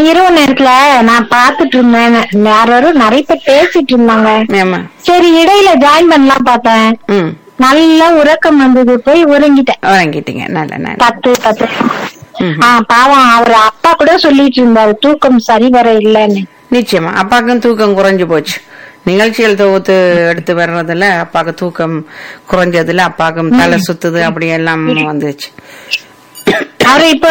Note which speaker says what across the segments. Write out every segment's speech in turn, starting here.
Speaker 1: இரவு நேரத்துல நான் பாத்துட்டு இருந்தேன் யாரும் நிறைய பேர் பேசிட்டு இருந்தாங்க
Speaker 2: ஆமா
Speaker 1: சரி இடையில ஜாயின் பண்ணலாம் பார்த்தேன்
Speaker 2: ம்
Speaker 1: நல்ல உறக்கம் வந்தது போய் உறங்கிட்டேன்
Speaker 2: வாங்கிட்டீங்க நல்ல நல்ல
Speaker 1: பத்து பத்து
Speaker 2: ம்.
Speaker 1: ஆ பாவம் அவர் அப்பா கூட சொல்லிட்டு இருந்தாரு தூக்கம் சரி வர இல்லன்னு
Speaker 2: நிச்சயமா அப்பாக்கும் தூக்கம் குறைஞ்சு போச்சு நிகழ்ச்சிகள் தொகுத்து எடுத்து வர்றதுல அப்பாக்கு தூக்கம் குறைஞ்சதுல அப்பாக்கும் தலை சுத்துது அப்படி எல்லாம் வந்துச்சு
Speaker 1: அவரு இப்போ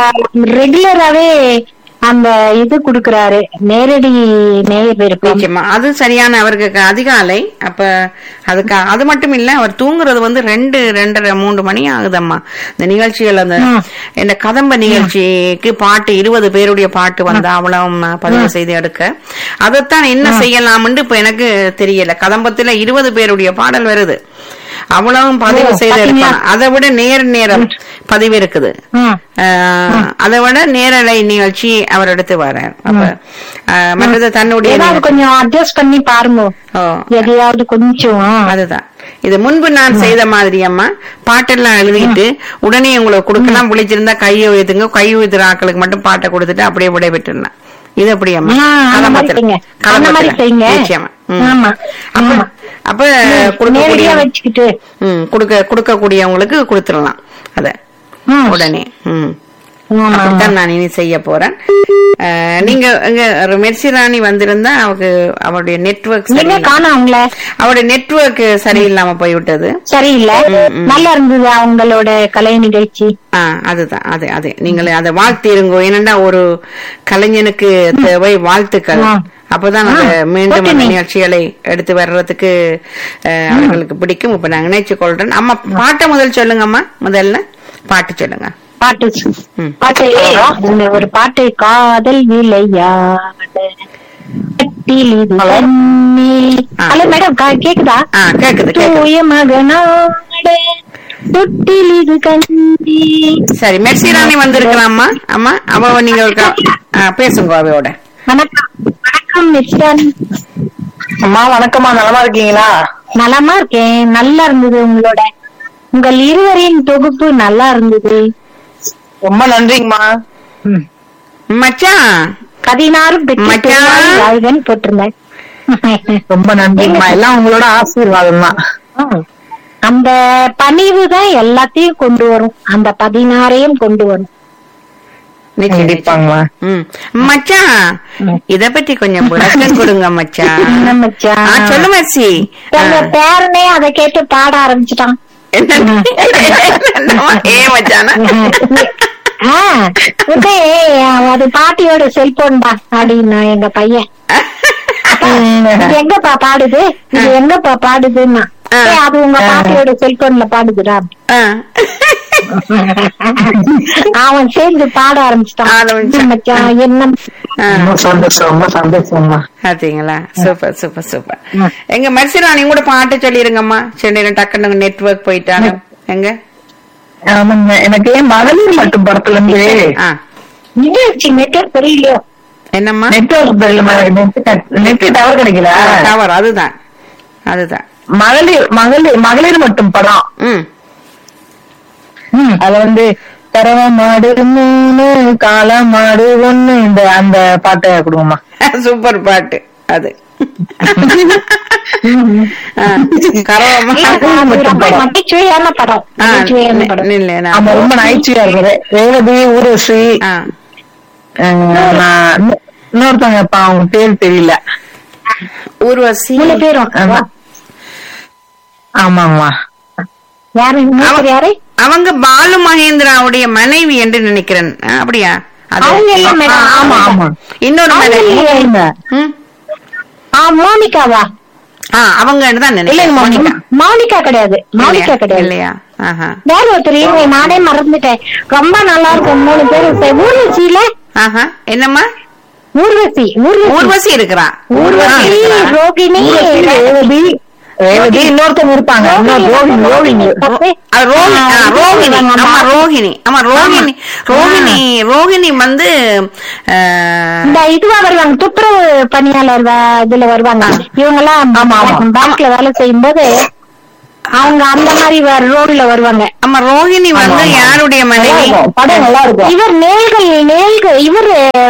Speaker 1: ரெகுலராவே அந்த இது குடுக்கறாரு நேரடி நேர் விருப்பம்
Speaker 2: நிச்சயமா அது சரியான அவருக்கு க- அதிகாலை அப்ப அதுக்கு அது மட்டும் இல்ல அவர் தூங்குறது வந்து ரெண்டு ரெண்டரை மூன்று மணி ஆகுதம்மா இந்த நிகழ்ச்சிகள் அந்த
Speaker 1: ம்.
Speaker 2: இந்த கதம்ப நிகழ்ச்சிக்கு பாட்டு இருபது பேருடைய பாட்டு வந்தா அவ்வளவு பதிவு செய்து எடுக்க அதைத்தான் என்ன செய்யலாம்னு இப்ப எனக்கு தெரியல கதம்பத்துல இருபது பேருடைய பாடல் வருது அவ்வளவும் பதிவு
Speaker 1: ஓ,
Speaker 2: செய்து
Speaker 1: பாத்தீங்களா?
Speaker 2: எடுக்கலாம் அதை விட நேர் நேரம் பதிவு இருக்குது
Speaker 1: ம்.
Speaker 2: ஆஹ், அதை விட நேரலை நிகழ்ச்சி அவர் எடுத்து வர்றார் அப்ப ஆஹ், மற்றது தன்னுடைய
Speaker 1: ஏதாவது கொஞ்சம் அட்ஜஸ்ட் பண்ணி பாருங்க
Speaker 2: ஓ,
Speaker 1: எதையாவது கொஞ்சம்
Speaker 2: அதுதான் இது முன்பு நான் செய்த மாதிரி அம்மா பாட்டெல்லாம் எழுதிட்டு உடனே உங்களுக்கு கொடுக்கலாம் விழிச்சிருந்தா கையை உயர்த்துங்க கை உயர்த்துற ஆட்களுக்கு மட்டும் பாட்டை கொடுத்துட்டு அப்படியே விடை பெற்றுலாம் இது அப்படி அம்மா
Speaker 1: ஆ, அந்த மாதிரி
Speaker 2: கதம்பத்துல.
Speaker 1: செய்யுங்க. அந்த மாதிரி
Speaker 2: கதம்பத்துல.
Speaker 1: செய்யுங்க.
Speaker 2: நிச்சயமா ம்.
Speaker 1: ஆமா.
Speaker 2: அப்ப
Speaker 1: ஆமா.
Speaker 2: அப்ப
Speaker 1: நேரடியா
Speaker 2: கொடுக்கக்கூடிய
Speaker 1: வச்சுக்கிட்டு
Speaker 2: ம் கொடுக்க கொடுக்கக்கூடியவங்களுக்கு கொடுத்துடலாம் அத
Speaker 1: ம்.
Speaker 2: உடனே ம்
Speaker 1: ஆமா, ஆமா.
Speaker 2: அப்படித்தான் நான் இனி செய்ய போறேன் அஹ், நீங்க இங்க ஒரு மெர்சி ராணி வந்திருந்தா அவக்கு அவருடைய நெட்வொர்க்
Speaker 1: எங்க காணோம் அவங்கள
Speaker 2: அவருடைய நெட்வொர்க் சரியில்லாம போய்விட்டது
Speaker 1: சரியில்லை நல்லா இருந்தது அவங்களோட கலை நிகழ்ச்சி
Speaker 2: ஆ அதுதான் அது அது நீங்கள் அதை வாழ்த்திருங்கோ ஏனென்றா ஒரு கலைஞனுக்கு தேவை வாழ்த்துக்கள்
Speaker 1: ஆ.
Speaker 2: அப்பதான் அந்த
Speaker 1: ஆ,
Speaker 2: மீண்டும் அந்த
Speaker 1: ஓகே.
Speaker 2: நிகழ்ச்சிகளை எடுத்து வர்றதுக்கு அஹ், அவர்களுக்கு பிடிக்கும் இப்ப நான் இணைச்சு கொள்றேன் அம்மா பாட்டை முதல் சொல்லுங்க அம்மா முதல்ல பாட்டு சொல்லுங்க
Speaker 1: பாட்டு
Speaker 2: ம்.
Speaker 1: பாட்டு இந்த ஒரு பாட்டு காதல் விளையாட கட்டில் இது கண்ணி.
Speaker 2: ஆ.
Speaker 1: ஹலோ மேடம் கா- கேக்குதா
Speaker 2: ஆ கேக்குது கேக்குது
Speaker 1: தூய மகனாட தொட்டில் இது கண்ணி
Speaker 2: சரி மெர்சி ராணி வந்திருக்கிறாம்மா அம்மா அவ நீங்க ஒரு க- ஆ, பேசுங்க அவையோட
Speaker 1: வணக்கம் வணக்கம் மிஸ்டர்
Speaker 3: அம்மா வணக்கம்மா நலமா இருக்கீங்களா
Speaker 1: நலமா இருக்கேன் நல்லா இருந்தது உங்களோட உங்கள் இருவரின் தொகுப்பு நல்லா இருந்தது
Speaker 3: ரொம்ப நன்றிங்கம்மா
Speaker 2: மச்சான்
Speaker 1: பதினாறும் பெற்று
Speaker 2: மச்சான்.
Speaker 1: பெருவாழ் வாழ்கன்னு போட்டிருந்தேன்
Speaker 3: ரொம்ப நன்றிங்கம்மா எல்லாம் உங்களோட ஆசீர்வாதம் தான்
Speaker 1: ம். அந்த பணிவு தான் எல்லாத்தையும் கொண்டு வரும் அந்த பதினாறையும் கொண்டு வரும்
Speaker 2: நிச்சயம், நிச்சயம்.
Speaker 3: கண்டிப்பாங்கம்மா
Speaker 2: ம். மச்சான் இத பத்தி கொஞ்சம் விளக்கம் கொடுங்க மச்சான்
Speaker 1: என்ன மச்சான்?
Speaker 2: ஆ, சொல்லு மச்சி
Speaker 1: எங்க பேரனே அதை கேட்டு பாட ஆரம்பிச்சிட்டான்
Speaker 2: என்ன- என்னம்மா? ஏ மச்சானா
Speaker 1: ஆ, உடனே, அது பாட்டியோட செல்போன் தான் அப்படின்னா எங்க பையன் இது எங்கப்பா பாடுது இது எங்கப்பா பாடுதுன்னா
Speaker 2: ஆ.
Speaker 1: "ஏய், அது உங்க பாட்டியோட செல்போன்ல பாடுதுடா
Speaker 2: ஆ.
Speaker 1: அவன் சேர்ந்து பாட ஆரம்பிச்சிட்டான்
Speaker 2: ஆரம்பிச்சிட்டான்.
Speaker 1: மச்சான் என்ன
Speaker 2: ஆ.
Speaker 3: ரொம்ப சந்தோஷம் ரொம்ப சந்தோஷம்மா
Speaker 2: பாத்தீங்களா சூப்பர் சூப்பர் சூப்பர் எங்க மர்சிராணி கூட பாட்டு சொல்லிருங்கம்மா சரி டக்குனு நெட்வொர்க் போயிட்டாங்க எங்க
Speaker 3: ஆமாங்க எனக்கு மகளிர் மட்டும் படத்துல இருந்து
Speaker 2: ஆ
Speaker 1: நிகழ்ச்சி நெட்வொர்க் தெரியலையோ
Speaker 2: என்னம்மா
Speaker 3: நெட்வொர்க் நெட் டவர் கிடைக்கல
Speaker 2: டவர் அதுதான் அதுதான்
Speaker 3: மகளிர் மகளிர் மகளிர் மட்டும் படம்
Speaker 2: ம்
Speaker 3: அது வந்து கரவ மாடு மூணு காள மாடு ஒண்ணு இந்த அந்த பாட்டை கொடுங்கம்மா
Speaker 2: சூப்பர் பாட்டு அது ஆ, கரவமா
Speaker 1: அது ரொம்ப நகைச்சுவையான படம்
Speaker 2: ஆ,
Speaker 1: நகைச்சுவையான படம்
Speaker 2: இல்ல நான்
Speaker 3: ஆமா ரொம்ப நகைச்சுவையா இருக்குது ரேவதி ஊரசி
Speaker 2: ஆ,
Speaker 3: அஹ், நான் இன்னொ- இன்னொருத்தவங்க இப்ப அவங்க பேர் தெரியல
Speaker 2: ஊர்வசி
Speaker 1: மூணு பேரும்
Speaker 3: ஆமா. ஆமாங்கம்மா
Speaker 1: யாரு இன்னொருத்தர் யாரு
Speaker 2: அவங்க பாலு மகேந்திராவுடைய மனைவி என்று நினைக்கிறேன் ஆ, அப்படியா அது
Speaker 1: அவங்க இல்ல மேடம்
Speaker 3: ஆமா ஆமா
Speaker 2: இன்னொரு மனைவி
Speaker 1: அவங்க
Speaker 2: ம்.
Speaker 1: ஆ மோனிகாவா
Speaker 2: ஆ அவங்க தான் நினைக்கிறேன்
Speaker 3: இல்லைங்க,
Speaker 2: மோனிகா.
Speaker 1: மோனிகா கிடையாது மோனிகா
Speaker 2: இல்லையா?
Speaker 1: கிடையாது
Speaker 2: இல்லையா ஆஹா
Speaker 1: வேற ஒருத்தர் இருங்க நானே மறந்துட்டேன் ரொம்ப நல்லா இருக்கும் மூணு பேரும் ஊர்வசியில
Speaker 2: ஆஹா என்னம்மா
Speaker 1: ஊர்வசி ஊர்வசி
Speaker 2: ஊர்வசி இருக்கிறா
Speaker 1: ஊர்வசி
Speaker 2: இருக்கிறா.
Speaker 1: ரோகிணி
Speaker 3: ரேவதி ரேவதி இன்னொருத்தவங்க இருப்பாங்க இன்னொரு ரோஹிணி ரோஹிணி
Speaker 2: அது ரோஹிணி ஆ, ரோஹிணி ஆமா ரோஹிணி ஆமா ரோஹிணி ரோஹிணி ரோஹிணி வந்து ஆ,
Speaker 1: இந்த இதுவா வருவாங்க துப்புரவு பணியாளர் வ- இதுல வருவாங்க இவங்க எல்லாம் பேங்க்ல வேலை செய்யும் போது அவங்க அந்த மாதிரி ரோல்ல வருவாங்க
Speaker 2: ஆமா ரோஹிணி வந்து யாருடைய மனைவி
Speaker 3: படம் நல்லா இருக்கும்
Speaker 1: இவர் நேல்கள் நேல்கள் இவர்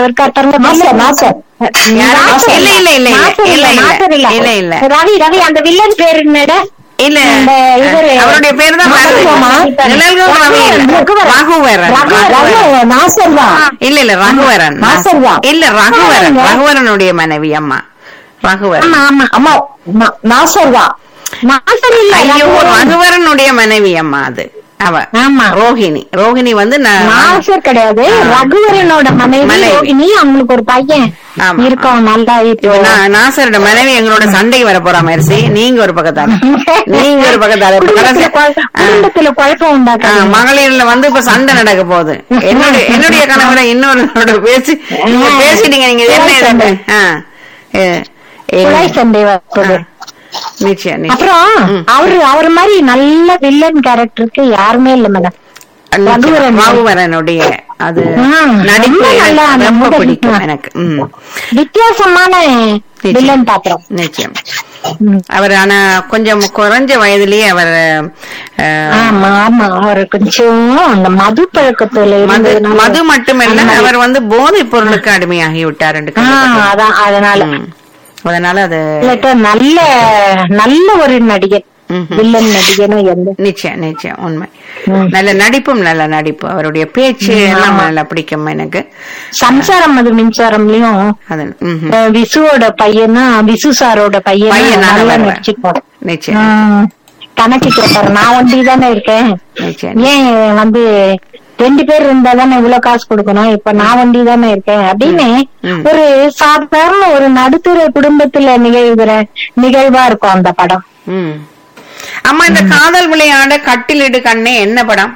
Speaker 1: இருக்கார் பாருங்க
Speaker 3: நாசர், நாசர்.
Speaker 2: யாரு?
Speaker 1: நாசர்
Speaker 2: இல்ல, இல்ல, இல்ல,
Speaker 1: நாசர்
Speaker 2: இல்ல, இல்ல.
Speaker 1: நாசர் இல்ல.
Speaker 2: இல்ல, இல்ல.
Speaker 1: ரவி ரவி அந்த வில்லன் பேரு என்னடா
Speaker 2: இல்ல
Speaker 1: இந்த இவரு-
Speaker 2: அவருடைய பேர் தான்
Speaker 1: ரகுவரமா?
Speaker 2: நிழல்கள் ரவி இல்ல.
Speaker 1: ரகுவரன்.
Speaker 2: ரகுவரன்
Speaker 1: ரகுவரன்.
Speaker 2: ரகுவரன்.
Speaker 3: நாசர் தான்
Speaker 2: இல்ல இல்ல ரகுவரன்
Speaker 3: நாசர் தான்.
Speaker 2: இல்ல ரகுவரன்
Speaker 1: ரகுவரன்.
Speaker 2: ரகுவரனுடைய மனைவி அம்மா ரகுவரன்
Speaker 1: ஆமா ஆமா
Speaker 3: அம்மா நா- நாசர் தான்
Speaker 1: நாசர் இல்ல
Speaker 2: ஐயோ
Speaker 1: ரகுவரன்.
Speaker 2: ரகுவரனுடைய மனைவி அம்மா அது அவ
Speaker 1: ஆமா
Speaker 2: ரோஹிணி ரோஹிணி வந்து நான்
Speaker 1: நாசர் கிடையாது ரகுவரனோட மனைவி
Speaker 2: மனைவி.
Speaker 1: ரோகிணி அவங்களுக்கு ஒரு பையன்
Speaker 2: ஆமா.
Speaker 1: இருக்கோம் நல்லா இப்போ
Speaker 2: இப்ப நான் நாசரோட மனைவி எங்களோட சண்டைக்கு வர போறா மெர்சி நீங்க ஒரு பக்கத்தால நீங்க ஒரு பக்கத்தால இப்ப
Speaker 1: குடும்பத்துல
Speaker 2: கடைசி-
Speaker 1: குழப்பம்
Speaker 2: ஆ.
Speaker 1: குடும்பத்துல குழப்பம்
Speaker 2: ஆ,
Speaker 1: உண்டாக்காதீங்க
Speaker 2: மகளிர்ல வந்து இப்ப சண்டை நடக்க போகுது என்னுடைய என்னுடைய கணவரை இன்னொரு பேசி நீங்க பேசிட்டீங்க நீங்க என்ன
Speaker 1: குழாய் சண்டை.
Speaker 2: ஆ. ஏ, ஏ,
Speaker 1: குழாய் சண்டை வருது
Speaker 2: ஆ. நிச்சயம் நிச்சயம்
Speaker 1: அப்புறம் அவரு அவர் மாதிரி நல்ல வில்லன் கேரக்டருக்கு யாருமே இல்ல மேடம்
Speaker 2: நிச்சயம்.
Speaker 1: ரகுவரன்.
Speaker 2: ரகுவரனுடைய அது
Speaker 1: ஆ,
Speaker 2: நடிப்பு
Speaker 1: ரொம்ப
Speaker 2: எனக்கு
Speaker 1: நல்லா அந்த
Speaker 2: ரொம்ப
Speaker 1: முதல்
Speaker 2: பிடிக்கும்
Speaker 1: ஆ.
Speaker 2: எனக்கு ம்
Speaker 1: வித்தியாசமான வில்லன் பாத்திரம்
Speaker 2: நிச்சயம்
Speaker 1: ம்.
Speaker 2: அவர் ஆனா கொஞ்சம் குறைஞ்ச வயதிலேயே அவர் அஹ்,
Speaker 1: ஆமா ஆமா அவர் கொஞ்சம் அந்த மது பழக்கத்துல
Speaker 2: மது
Speaker 1: இருந்ததுனால-
Speaker 2: மது மட்டுமல்ல
Speaker 1: அந்த மாதிரி.
Speaker 2: அவர் வந்து போதைப் பொருளுக்கு அடிமையாகி விட்டார் என்று
Speaker 1: ஆ,
Speaker 2: கேள்விப்பட்டேன்.
Speaker 1: அதான் அதனால
Speaker 2: ம். அதனால அது
Speaker 1: இல்லாட்டா நல்ல நல்ல ஒரு நடிகர்
Speaker 2: ம்ஹும்.
Speaker 1: வில்லன் நடிகனும் எந்த
Speaker 2: நிச்சயம் நிச்சயம் உண்மை
Speaker 1: ம்.
Speaker 2: நல்ல நடிப்பும் நல்ல நடிப்பு அவருடைய பேச்சு எல்லாம் நல்லா பிடிக்கும் எனக்கு
Speaker 1: சம்சாரம் அது மின்சாரம்லயும்
Speaker 2: அது ம்ஹும்.
Speaker 1: அஹ், விசுவோட பையனா விசு சாரோட பையன்
Speaker 2: பையனாக
Speaker 1: நல்லா
Speaker 2: வருவார்.
Speaker 1: நடிச்சிருப்பாரு
Speaker 2: நிச்சயம்
Speaker 1: ம். கணக்கு கேட்டாரு நான் ஒண்டி தானே இருக்கேன்
Speaker 2: நிச்சயம்
Speaker 1: ஏன் வந்து ரெண்டு பேர் இருந்தா தானே இவ்வளவு காசு கொடுக்கணும் இப்ப நான் வண்டி தானே இருக்கேன் அப்படின்னு
Speaker 2: ம்.
Speaker 1: ஒரு சாதாரண ஒரு நடுத்தர குடும்பத்துல நிகழ்கிற நிகழ்வா இருக்கும் அந்த படம்
Speaker 2: ம். அம்மா இந்த காதல் விளையாட கட்டிலிடு கண்ணே என்ன படம்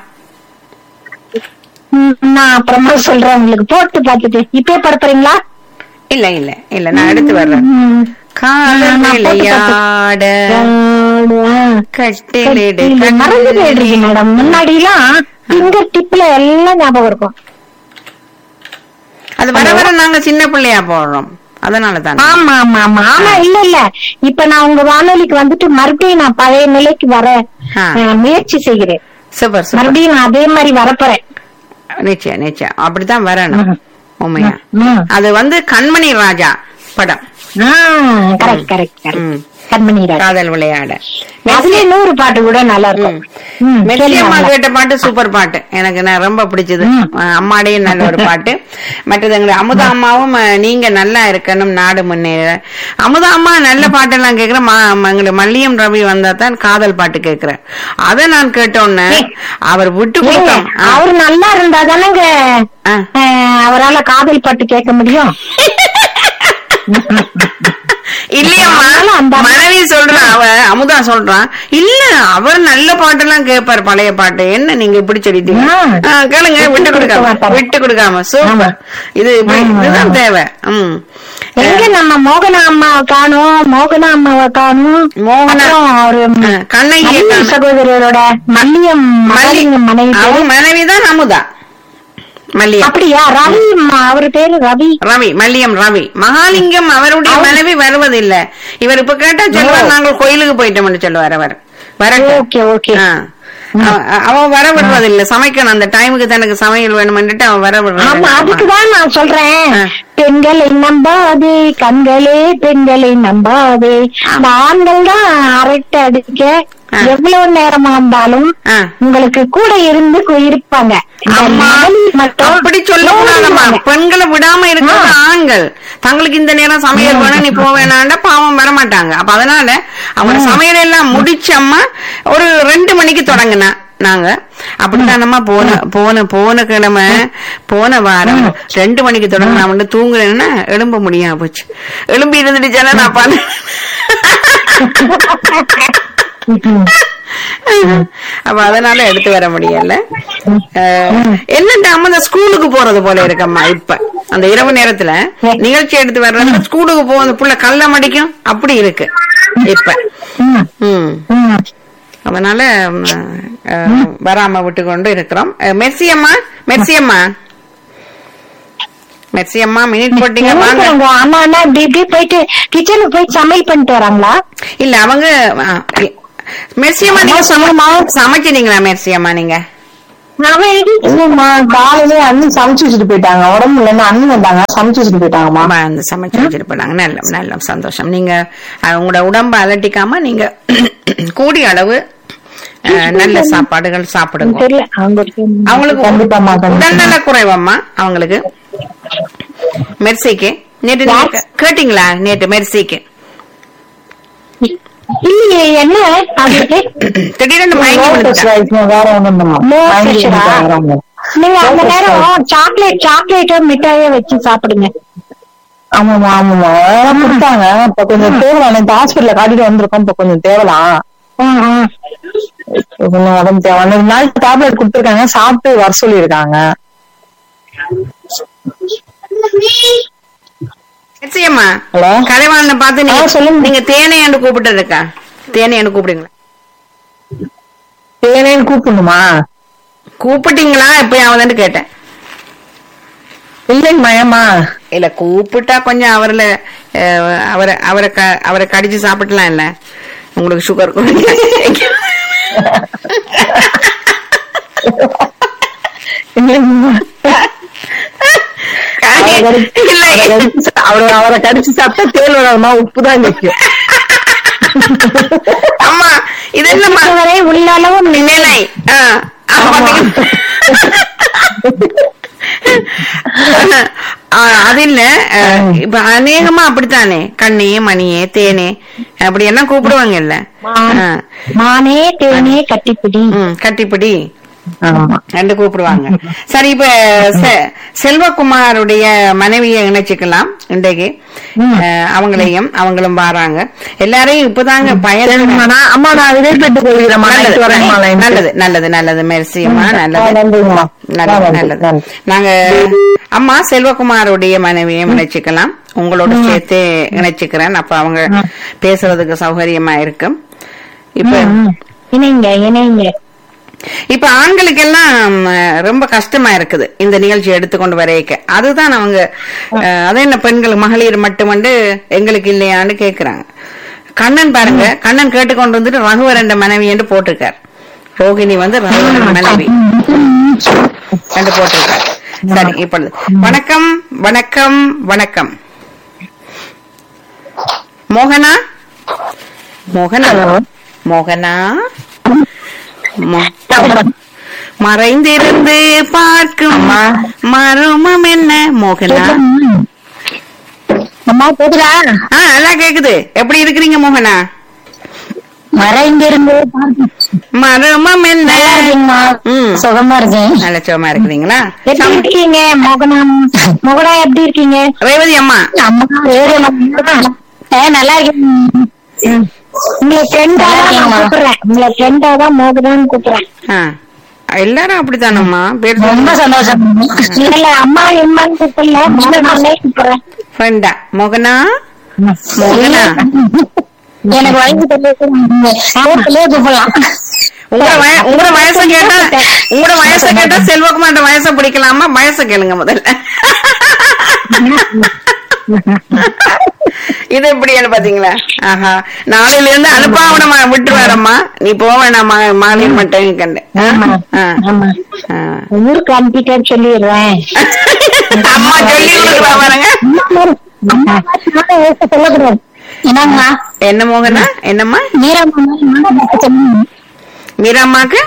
Speaker 1: ம், நான் அப்புறமா சொல்றேன் உங்களுக்கு போட்டு பார்த்துட்டு இப்பயே படுத்துறீங்களா
Speaker 2: இல்ல இல்ல இல்ல நான் எடுத்து வர்றேன்
Speaker 1: ம்.
Speaker 2: காதல்
Speaker 1: நான் போட்டு
Speaker 2: விளையாட கட்டிலிடு
Speaker 1: இது மறந்து
Speaker 2: கண்ணே.
Speaker 1: போயிடுறீங்க மேடம் முன்னாடி எல்லாம் பிங்கர் டிப்ல எல்லாம் ஞாபகம் இருக்கும்
Speaker 2: அது வர வர நாங்க சின்ன பிள்ளையா போடுறோம் அதனால தான்
Speaker 1: ஆமா ஆமா ஆமா ஆமா இல்ல இல்ல இப்ப நான் உங்க வானொலிக்கு வந்துட்டு மறுபடியும் நான் பழைய நிலைக்கு வர
Speaker 2: ஆ.
Speaker 1: அஹ், முயற்சி செய்கிறேன்
Speaker 2: சூப்பர் சூப்பர்
Speaker 1: மறுபடியும் நான் அதே மாதிரி வரப்போறேன்
Speaker 2: நிச்சயம் நிச்சயம் அப்படித்தான் வரணும்
Speaker 1: ம்.
Speaker 2: உண்மையா
Speaker 1: ம்.
Speaker 2: அது வந்து கண்மணி ராஜா படம்
Speaker 1: கரெக்ட் கரெக்ட் கரெக்ட்
Speaker 2: ம்.
Speaker 1: கண்மணி ராஜா.
Speaker 2: காதல் விளையாட
Speaker 1: அதுலயே நூறு பாட்டு கூட நல்லா இருக்கும் ம்,
Speaker 2: மெர்சி
Speaker 1: கேளுங்க
Speaker 2: அம்மா
Speaker 1: நல்லா.
Speaker 2: கேட்ட பாட்டு சூப்பர் பாட்டு எனக்கு நான் ரொம்ப பிடிச்சது
Speaker 1: ம்.
Speaker 2: அஹ் அம்மாடையும் நல்ல ஒரு பாட்டு மற்றது எங்க அமுதா அம்மாவும் அஹ், நீங்க நல்லா இருக்கணும் நாடு முன்னேற அமுதா அம்மா நல்ல பாட்டெல்லாம் கேக்குறேன் ம- ம- எங்களுக்கு மல்லியம் ரவி வந்தா தான் காதல் பாட்டு கேக்குறேன் அதை நான் கேட்டோன்னே அவர் விட்டு
Speaker 1: ஏங்க,
Speaker 2: கொடுத்தோம் ஆ.
Speaker 1: அவர் நல்லா இருந்தா தானங்க
Speaker 2: ஆ.
Speaker 1: அஹ், அவரால காதல் பாட்டு கேட்க முடியும்
Speaker 2: இல்லையம்மா
Speaker 1: அதனால அந்த-
Speaker 2: மனைவி சொல்றான் அவ அமுதா சொல்றான் இல்ல அவர் நல்ல பாட்டெல்லாம் கேட்பாரு பழைய பாட்டு என்ன நீங்க இப்படி சொல்லிட்டீங்க
Speaker 1: ஆ.
Speaker 2: ஆ, கேளுங்க விட்டு கொடுக்காம
Speaker 1: மாட்டாரு.
Speaker 2: விட்டு கொடுக்காம சூப்பர் இது இப்படி-
Speaker 1: ஆமா,
Speaker 2: இதுதான்
Speaker 1: ஆமா.
Speaker 2: தேவை ம்
Speaker 1: எங்க நம்ம மோகனா அம்மாவை காணும் மோகனா அம்மாவை காணும்
Speaker 2: மோகனா-
Speaker 1: அப்புறம் அவரு
Speaker 2: ஆ, கண்ணகி
Speaker 1: மல்லிகை
Speaker 2: காணும்.
Speaker 1: சகோதரரோட மல்லியம் மல்லிங்க மனைவி பேரு.
Speaker 2: அவங்க மனைவிதான் அமுதா மல்லியம்
Speaker 1: அப்படியா ரவி ம- அவரு பேரு ரவி
Speaker 2: ரவி மல்லியம் ரவி மகாலிங்கம் அவருடைய மனைவி வருவதில்லை இவர் இப்ப கேட்டா சொல்லுவார் நாங்கள் கோயிலுக்கு போயிட்டோம்னு சொல்லுவார் அவர் வரட்டும்
Speaker 1: ஓகே ஓகே
Speaker 2: ஆ. அவ- அவன் வர விடுறதில்ல சமைக்கணும் அந்த டைமுக்கு தனக்கு சமையல் வேணும்னுட்டு அவன் வர
Speaker 1: ஆமா
Speaker 2: விடுறது
Speaker 1: அதுக்குதான் நான் சொல்றேன்
Speaker 2: ஆ.
Speaker 1: பெண்களை நம்பாதே கண்களே பெண்களை நம்பாதே அந்த ஆண்கள் தான் அரட்டை அடிக்க
Speaker 2: ஆ.
Speaker 1: எவ்வளவு நேரமா இருந்தாலும்
Speaker 2: ஆ.
Speaker 1: உங்களுக்கு கூட இருந்து கு- இருப்பாங்க இந்த
Speaker 2: அம்மா
Speaker 1: மகளிர் மட்டும்
Speaker 2: அப்படி சொல்லக்கூடாதம்மா
Speaker 1: ஓடுவாங்க.
Speaker 2: பெண்களை விடாம இருக்கிறது
Speaker 1: ஆ.
Speaker 2: ஆண்கள் தங்களுக்கு இந்த நேரம் சமையல் வேணும் நீ போக வேணாண்டா பாவம் வர மாட்டாங்க அப்ப அதனால அவங்க சமையல் எல்லாம் முடிச்சம்மா ஒரு ரெண்டு மணிக்கு தொடங்கினா நாங்க அப்படித்தானம்மா போன போன போன கிழமை போன வாரம் ரெண்டு மணிக்கு தொடங்க நான் வந்து தூங்குறேன்னா எழும்ப முடியாம போச்சு எழும்பி இருந்துடுச்சானா நான் பண்ண அப்ப அதனால எடுத்து வர முடியல அஹ், என்னடா அம்மா இந்த ஸ்கூலுக்கு போறது போல இருக்கம்மா இப்ப அந்த இரவு நேரத்துல நிகழ்ச்சி எடுத்து வர்றது ஸ்கூலுக்கு போகுது புள்ள கல்ல மடிக்கும் அப்படி இருக்கு இப்ப
Speaker 1: ம்,
Speaker 2: ம்
Speaker 1: ம்.
Speaker 2: அதனால ம், அஹ், வராம விட்டு கொண்டு இருக்கிறோம் அஹ், மெர்சி அம்மா மெர்சி அம்மா மெர்சி அம்மா மினிட் போட்டீங்க வாங்க
Speaker 1: எங்க அம்மா அண்ணா இப்படி இப்படி போயிட்டு கிச்சனுக்கு போய் சமையல் பண்ணிட்டு வராங்களா
Speaker 2: இல்ல அவங்க அஹ், மெர்சி அம்மா நீங்க சம- சமைச்சிட்டீங்களா மெர்சி அம்மா நீங்க
Speaker 1: அவன் எடி
Speaker 3: இல்லம்மா காலையிலே அண்ணன் சமைச்சு வச்சுட்டு போயிட்டாங்க உடம்பு இல்லைன்னு அண்ணன் வந்தாங்க சமைச்சு வச்சுட்டு போயிட்டாங்கம்மா
Speaker 2: அம்மா அந்த சமைச்சு வச்சுட்டு போனாங்க நல்ல நல்ல சந்தோஷம் நீங்க அஹ், உங்களோட உடம்ப அலட்டிக்காம நீங்க கூடிய அளவு அஹ், நல்ல சாப்பாடுகள் சாப்பிடுங்க
Speaker 1: தெரியல அவங்களுக்கு
Speaker 2: அவங்களுக்கு
Speaker 3: கண்டிப்பாம்மா, கண்டிப்பா.
Speaker 2: உடல்நல குறைவம்மா அவங்களுக்கு மெர்சிக்கு நேற்று நீங்க கே- கேட்டீங்களா நேற்று மெர்சிக்கு
Speaker 1: இல்லையே என்ன அவங்களுக்கு
Speaker 2: திடீர்னு மயங்கி
Speaker 3: Low
Speaker 2: விழுந்துட்டா.
Speaker 3: pressure வேற ஒண்ணும் இல்லம்மா.
Speaker 1: Low
Speaker 3: வாங்கி
Speaker 1: pressure ஆ?
Speaker 3: வேற ஒண்ணும் இல்ல.
Speaker 1: நீங்க அந்த
Speaker 3: Low pressure.
Speaker 1: நேரம் சாக்லேட் சாக்லேட் மிட்டாயே வச்சு சாப்பிடுங்க
Speaker 3: ஆமாமா ஆமாமா அதெல்லாம் கொடுத்தாங்க இப்ப கொஞ்சம் தேவலாம் நேற்று ஹாஸ்பிட்டல்ல காட்டிட்டு வந்திருக்கோம் இப்ப கொஞ்சம் தேவலாம்
Speaker 1: ம், ம்.
Speaker 3: இப்ப கொஞ்சம் உடம்பு தேவை அந்த நாள் டேப்லெட் கொடுத்துருக்காங்க சாப்பிட்டு வர சொல்லியிருக்காங்க
Speaker 2: நிச்சயமா
Speaker 3: ஹலோ
Speaker 2: கலைவாணனை பார்த்து
Speaker 3: ஆ,
Speaker 2: நீங்க
Speaker 3: சொல்லுங்க.
Speaker 2: நீங்க தேனையாண்டு கூப்பிட்டு இருக்கா தேனையாண்டு கூப்பிடுங்களா
Speaker 3: தேனேன்னு கூப்பிடணுமா
Speaker 2: கூப்பிட்டீங்களா எப்பயாவதுன்னு கேட்டேன்
Speaker 3: இல்லைங்கம்மா ஏம்மா
Speaker 2: இல்ல கூப்பிட்டா கொஞ்சம் அவர்ல அஹ், அவரை அவரை க- அவரை கடிச்சு சாப்பிடலாம் இல்ல உங்களுக்கு சுகர்
Speaker 3: இல்லைங்கம்மா அவரை கடிச்சு-
Speaker 2: இல்ல
Speaker 3: அவரை கடிச்சு சா- அவரை அவரை கடிச்சு சாப்பிட்டா தேல் வராதுமா உப்பு தான் வைக்கும்
Speaker 2: அம்மா இது என்னம்மா
Speaker 1: வரை உள்ளளவு
Speaker 2: நிலை ஆ, ஆ, பாத்தீங்க? ஆ, அது இல்ல அஹ், இப்ப அநேகமா அப்படித்தானே கண்ணே மணியே தேனே அப்படி எல்லாம் கூப்பிடுவாங்கல்ல ஆ.
Speaker 1: மானே தேனே கட்டிப்பிடி
Speaker 2: ம், கட்டிப்பிடி
Speaker 3: ஆமா
Speaker 2: ரெண்டு கூப்பிடுவாங்க சரி இப்ப செ- செல்வகுமாருடைய மனைவியை இணைச்சுக்கலாம் இன்றைக்கு அஹ், அவங்களையும் அவங்களும் வராங்க எல்லாரையும் இப்பதாங்க பயன்
Speaker 3: சரிங்கம்மா, நான் அம்மா நான் விதை பெற்று கொள்கிறேம்மா
Speaker 2: நல்லது
Speaker 3: நைட்டு வரேங்கம்மா லைனுக்கு.
Speaker 2: நல்லது நல்லது நல்லது மெர்சியம்மா
Speaker 3: ஆ,
Speaker 2: நல்லது
Speaker 3: நன்றிங்கம்மா
Speaker 2: நல்லது
Speaker 3: நன்றி,
Speaker 2: நல்லது
Speaker 3: நன்றி.
Speaker 2: நாங்க அம்மா செல்வகுமாருடைய மனைவியும் இணைச்சுக்கலாம் உங்களோட சேர்த்து இணைச்சுக்கிறேன் அப்ப அவங்க பேசுறதுக்கு சௌகரியமா இருக்கும் இப்ப
Speaker 1: இணைங்க இணைங்க
Speaker 2: இப்ப ஆண்களுக்கெல்லாம் அஹ், ரொம்ப கஷ்டமா இருக்குது இந்த நிகழ்ச்சி எடுத்துக்கொண்டு வரைக்க அதுதான் அவங்க அஹ், அது என்ன பெண்கள் மகளிர் மட்டுமண்டு எங்களுக்கு இல்லையான்னு கேக்குறாங்க கண்ணன் பாருங்க கண்ணன் கேட்டுக்கொண்டு வந்துட்டு ரகுவரண்ட மனைவி என்று போட்டிருக்கார் ரோகிணி வந்து ரகுவரண்ட மனைவி என்று போட்டிருக்கார் சரி இப்பொழுது வணக்கம் வணக்கம் வணக்கம் மோகனா மோகனா மோகனா மோ- மறைந்திருந்து பார்க்கும் மருமம் என்ன மோகனா
Speaker 1: அம்மா கேக்குதா
Speaker 2: ஆ எல்லாம் கேக்குது எப்படி இருக்கிறீங்க மோகனா
Speaker 1: மறைந்திருந்து
Speaker 2: மருமம் என்ன
Speaker 1: நல்லா இருக்கீங்கம்மா
Speaker 2: ம்.
Speaker 1: சுகமா இருக்கேன்
Speaker 2: நல்ல சுகமா இருக்கிறீங்களா
Speaker 1: எப்படி இருக்கீங்க மோகனா மோகனா எப்படி இருக்கீங்க
Speaker 2: ரேவதி அம்மா
Speaker 1: அம்மா ரேடியோ ஏ நல்லா இருக்கீங்க உங்களை ஃப்ரெண்டா தான் கூப்பிடுறேன் உங்களை ஃப்ரெண்டா தான் மோகனான்னு கூப்பிடுறேன்
Speaker 2: ஆ எல்லாரும் அப்படித்தானம்மா பேர்
Speaker 1: ரொம்ப சந்தோஷம் இல்ல இல்ல அம்மா எம்மான்னு கூப்பிடல மோகனாலே கூப்பிடுறேன்
Speaker 2: ஃப்ரெண்டா மோகனா மோகனா
Speaker 1: எனக்கு வயசு தெரியல கூப்பிடலாம்
Speaker 2: உங்களோட வய- உங்களோட வயசை கேட்டா உங்களோட வயசை கேட்டா செல்வகுமார் வயசை பிடிக்கலாமா வயசை கேளுங்க முதல்ல இது எப்படின்னு பாத்தீங்களா ஆஹா நாளையில இருந்து அனுப்பாவன விட்டுருவாரம்மா நீ போக வேணாம் ம- மகளிர் மட்டும் கண்டு
Speaker 1: ஆமா
Speaker 2: ஆ.
Speaker 1: ஆமா
Speaker 2: ஆ.
Speaker 1: ஊருக்கு அனுப்பிட்டேன்னு சொல்லிடுறேன்
Speaker 2: அம்மா சொல்லி கொடுக்குறா பாருங்க
Speaker 1: சொல்லக்கூடாது என்னங்கம்மா
Speaker 2: என்ன மோகனா என்னம்மா
Speaker 1: மீரம்மா
Speaker 2: மீராம்மாக்கு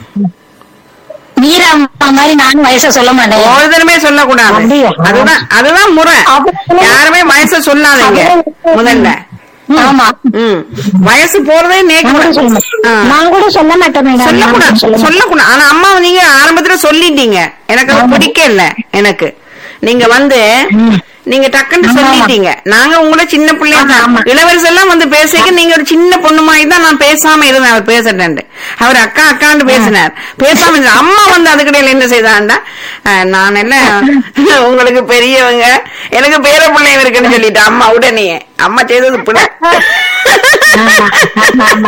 Speaker 1: மீரம்மா மாதிரி நானும் வயசை சொல்ல மாட்டேன்
Speaker 2: ஒரு தடவை சொல்லக்கூடாது
Speaker 1: அப்படியா?
Speaker 2: அதுதான் அதுதான் முறை
Speaker 1: அப்படி-
Speaker 2: யாருமே வயசை சொல்லாதீங்க முதல்ல
Speaker 1: ஆமா
Speaker 2: ம் வயசு போறதே
Speaker 1: நான் கூட சொல்ல
Speaker 2: நேக்கு
Speaker 1: மாட்டேன்.
Speaker 2: ஆ.
Speaker 1: நான் கூட சொல்ல மாட்டேன் மேடம்
Speaker 2: சொல்லக்கூடாது
Speaker 1: நான் சொல்ல மாட்டேன்.
Speaker 2: சொல்லக்கூடாது ஆனா அம்மா நீங்க ஆரம்பத்துல சொல்லிட்டீங்க எனக்கு அது பிடிக்கல எனக்கு நீங்க வந்து நீங்க டக்குன்னு
Speaker 1: ஆமா, ஆமா.
Speaker 2: சொல்லிட்டீங்க நாங்க உங்களை சின்ன பிள்ளையா
Speaker 1: ஆமா,
Speaker 2: தான்
Speaker 1: ஆமா.
Speaker 2: இளவரசி எல்லாம் வந்து பேசிக்க நீங்க ஒரு சின்ன பொண்ணு மாதிரி தான் நான் பேசாம இருந்தேன் அவர் பேசட்டேன் அவர் அக்கா அக்கான்னு பேசினார் பேசாம இருந்தார். அம்மா வந்து அதுக்கிடையில என்ன செய்தாண்டா அஹ், நான் என்ன உங்களுக்கு பெரியவங்க எனக்கு பேர பிள்ளைங்க இருக்குன்னு சொல்லிட்டு அம்மா உடனே அம்மா செய்தது பிள்ளை
Speaker 1: ஆமா, ஆமா.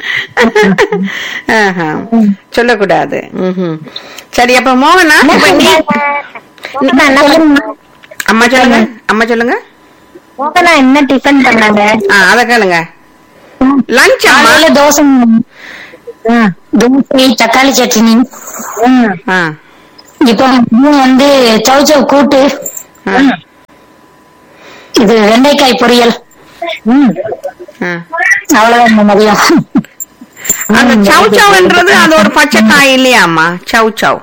Speaker 2: ஆஹா. சொல்லக்கூடாது ம்ஹும். சரி அப்ப மோகனா இப்ப நீ
Speaker 1: மோகனா, என்ன சொல்லுங்க?
Speaker 2: அம்மா சொல்லுங்க அம்மா சொல்லுங்க
Speaker 1: மோகனா என்ன டிஃபன் பண்ணாங்க
Speaker 2: ஆ அத கேளுங்க லஞ்ச் அம்மா
Speaker 1: காலையில தோசை ம்,
Speaker 4: தோசை தக்காளி சட்னி
Speaker 1: ம்,
Speaker 2: ஆ
Speaker 4: இப்போ மதியம் வந்து சவுச்சவ் கூட்டு
Speaker 2: ஆ,
Speaker 4: இது வெண்டைக்காய் பொரியல்
Speaker 1: ம்.
Speaker 2: ஆ.
Speaker 4: அவ்வளவுதான் இந்த மதியம்
Speaker 2: அந்த சவ் சவ்ன்றது அது ஒரு பச்சை காய் இல்லையாம்மா சவ் சவ்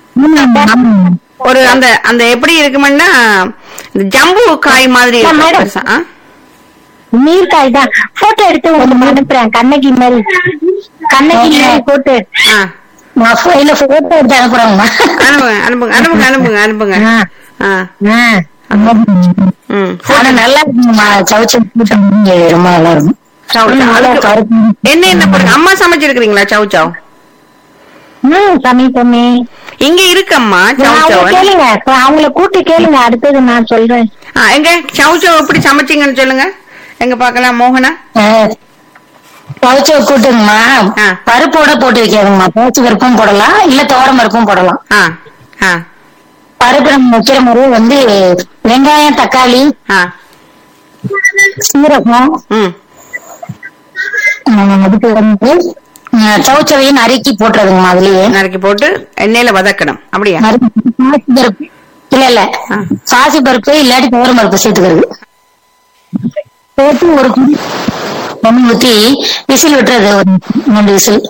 Speaker 2: ஒரு அந்த அந்த எப்படி இருக்குமென்னா இந்த ஜம்பு காய் மாதிரி
Speaker 1: ஆ,
Speaker 2: இருக்கும்
Speaker 1: மேடம்.
Speaker 2: பெருசா. ஆ?
Speaker 1: நீர்க்காய் தான் போட்டோ எடுத்து உங்களுக்கு அனுப்புறேன் கண்ணகி மாதிரி கண்ணகி மாதிரி போட்டு
Speaker 2: ஆ.
Speaker 4: நான் போயில போட்டோ எடுத்து அனுப்புறேங்கம்மா
Speaker 2: அனுப்புங்க அனுப்புங்க அனுப்புங்க அனுப்புங்க அனுப்புங்க
Speaker 1: ஆ.
Speaker 2: ஆ.
Speaker 1: ஆ.
Speaker 2: ம்
Speaker 4: ஆனா நல்லா இருக்குங்கம்மா சவுச்சவ் கூட்டு ரொம்ப நல்லா இருக்கும்
Speaker 2: சவ் சவ்.
Speaker 4: நல்லா
Speaker 2: அதுக்கு
Speaker 4: கருப்பு
Speaker 2: என்ன என்ன போடுங்க அம்மா சமைச்சிருக்கீங்களா சவ் சவ்
Speaker 1: ம் சமைப்போமே
Speaker 2: இங்க இருக்கம்மா சவ்
Speaker 1: அவங்க
Speaker 2: சவ்
Speaker 1: கேளுங்க அவங்கள கூட்டு கேளுங்க அடுத்தது நான் சொல்றேன்
Speaker 2: ஆ, எங்க சவ் சவ் எப்படி சமைச்சீங்கன்னு சொல்லுங்க எங்க பாக்கலாம் மோகனா
Speaker 4: சவுச்சவ் கூட்டுங்கம்மா
Speaker 2: ஆ.
Speaker 4: பருப்போட போட்டு வைக்காதுங்கம்மா பேச்சு பருப்பும் போடலாம் இல்ல துவரம் பருப்பும் போடலாம்
Speaker 2: ஆ ஆ
Speaker 4: பருப்பு நம்ம வைக்கிற முறை வந்து வெங்காயம் தக்காளி
Speaker 2: ஆ
Speaker 4: சீரகம்
Speaker 2: ம்
Speaker 4: உம், அதுக்கு வந்து உம், சவுச்சவையும் நறுக்கி போட்டுறதுங்கம்மா அதுலயே
Speaker 2: நறுக்கி போட்டு எண்ணெயில வதக்கணும் அப்படியா
Speaker 4: நறுக்கி பாசி பருப்பு இல்ல இல்ல
Speaker 2: ஆ.
Speaker 4: பாசி பருப்பு இல்லாட்டி துவரம் பருப்பு சேர்த்துக்கிறது போட்டு ஒரு குடி தண்ணி ஊத்தி விசில் விட்டுறது ஒரு ரெண்டு விசில்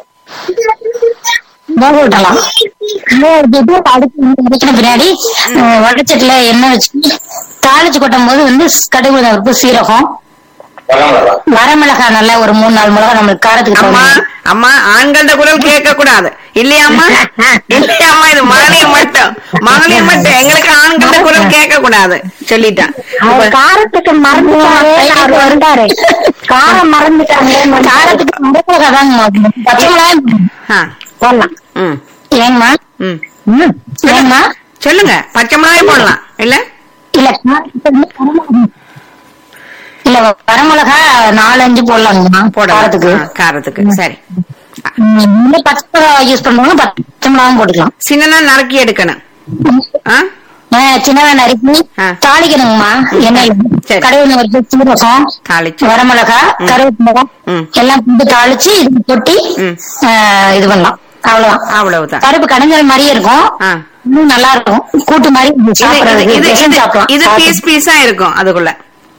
Speaker 4: வேக விட்டலாம் வேக விட்டுட்டு அடுத்து வந்து வதக்கின பின்னாடி அஹ், வடச்சட்டில எண்ணெய் வச்சு தாளிச்சு கொட்டும் போது வந்து கடுகு உளுந்தம் பருப்பு சீரகம் வரமிளகாய் நல்லா ஒரு மூணு நாலு மிளகா நம்மளுக்கு காரத்துக்கு
Speaker 2: அம்மா
Speaker 4: தகுந்த
Speaker 2: அம்மா ஆண்களோட குரல் கேட்க கூடாது இல்லையாம்மா இல்லையாம்மா இது மகளிர் மட்டும் மகளிர் மட்டும் எங்களுக்கு ஆண்களோட குரல் கேட்க கூடாது சொல்லிட்டேன்
Speaker 1: அவர் காரத்துக்கு மறந்துட்டாரே அவர் வந்தாரு காரம் மறந்துட்டாங்களே
Speaker 4: காரத்துக்கு வரமிளகாய் தாங்க பச்சை மிளகாய்
Speaker 2: ஆ,
Speaker 1: போடலாம்
Speaker 2: ம்
Speaker 4: ஏங்கம்மா
Speaker 2: ம்
Speaker 1: ம்
Speaker 4: ஏங்கம்மா
Speaker 2: சொல்லுங்க பச்சை மிளகாய் போடலாம் இல்ல
Speaker 4: இல்ல காரத்துக்கு வந்து வரமிளகாய். இல்ல வரமிளகா நாலு அஞ்சு போடலாங்கம்மா
Speaker 2: போடலாம்
Speaker 4: காரத்துக்கு
Speaker 2: ஆ, காரத்துக்கு சரி
Speaker 4: உம், இல்ல பச்சை மிளகா யூஸ் பண்றவங்க பச்சை மிளகாவும் போட்டுக்கலாம்
Speaker 2: சின்னதா நறுக்கி எடுக்கணும் ஆ
Speaker 4: ஆஹ் சின்னதா நறுக்கி
Speaker 2: ஆ.
Speaker 4: தாளிக்கணுங்கம்மா எண்ணெயில
Speaker 2: சரி.
Speaker 4: கடுகு ஒரு சீரகம்
Speaker 2: தாளிச்சு
Speaker 4: வரமிளகா
Speaker 2: ம்.
Speaker 4: கருவேப்பிலை
Speaker 2: ம்.
Speaker 4: எல்லாம் போட்டு தாளிச்சு இது கொட்டி
Speaker 2: ம்.
Speaker 4: ஆஹ் இது பண்ணலாம் அவ்வளவுதான்
Speaker 2: அவ்வளவுதான்
Speaker 4: பருப்பு கடைஞ்சல் மாதிரியே இருக்கும்
Speaker 2: ஆ.
Speaker 4: இன்னும் நல்லா இருக்கும் கூட்டு மாதிரி
Speaker 2: இது இது
Speaker 4: சாப்பிடுறதுக்கு
Speaker 2: இது
Speaker 4: பெசஞ்சு
Speaker 2: இது
Speaker 4: சாப்பிடலாம்.
Speaker 2: இது பீஸ் பீஸா இருக்கும் அதுக்குள்ள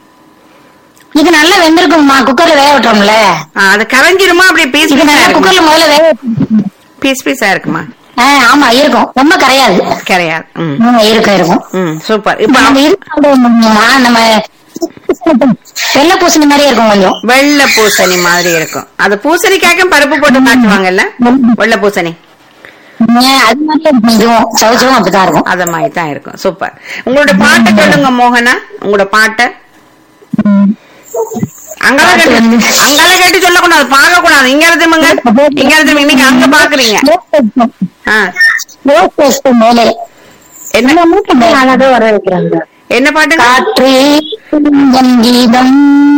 Speaker 4: இது நல்லா வெந்திருக்கும்மா குக்கர்ல வேக விட்டோம்ல
Speaker 2: ஆ, அது கரைஞ்சிருமா அப்படியே பீஸ்
Speaker 4: இது
Speaker 2: பீஸா
Speaker 4: நல்லா
Speaker 2: இருக்குமா
Speaker 4: குக்கர்ல முதல்ல வேக விட்டு-
Speaker 2: பீஸ் பீஸா இருக்குமா
Speaker 4: ஆஹ் ஆமா இருக்கும் ரொம்ப கரையாது
Speaker 2: கிடையாது ம்
Speaker 4: ஆமா, இருக்கும் இருக்கும்
Speaker 2: ம் சூப்பர்
Speaker 4: இப்ப
Speaker 2: இப்ப
Speaker 4: நம்ம இது சாப்பிடுவோம்மா நம்ம வெள்ளை பூசணி மாதிரியே இருக்கும் கொஞ்சம்
Speaker 2: வெள்ளை பூசணி மாதிரி இருக்கும் அது பூசணிக்காக பருப்பு போட்டு காட்டுவாங்கல்ல வெள்ளை பூசணி
Speaker 4: ஆஹ் அது மாதிரியே இருக்கும் இதுவும் சவுச்சவும் அப்படிதான் இருக்கும்
Speaker 2: அத மாதிரி தான் இருக்கும் சூப்பர் உங்களோட பாட்டை சொல்லுங்க மோகனா உங்களோட பாட்டை அங்கெல்லாம்
Speaker 4: பாட்டு
Speaker 2: கேட்டு
Speaker 4: வந்து-
Speaker 2: அங்கெல்லாம் கேட்டு சொல்லக்கூடாது பார்க்க கூடாது இங்க திரும்புங்க இங்க திரும்புங்க இன்னைக்கு அங்க பாக்குறீங்க ஆ.
Speaker 4: ரோஸ் பேஸ்ட் மேலே
Speaker 2: என்ன
Speaker 1: நல்லதோ வர வைக்கிறாங்க
Speaker 2: என்ன பாட்டுங்க
Speaker 4: காற்றே என் கீதம்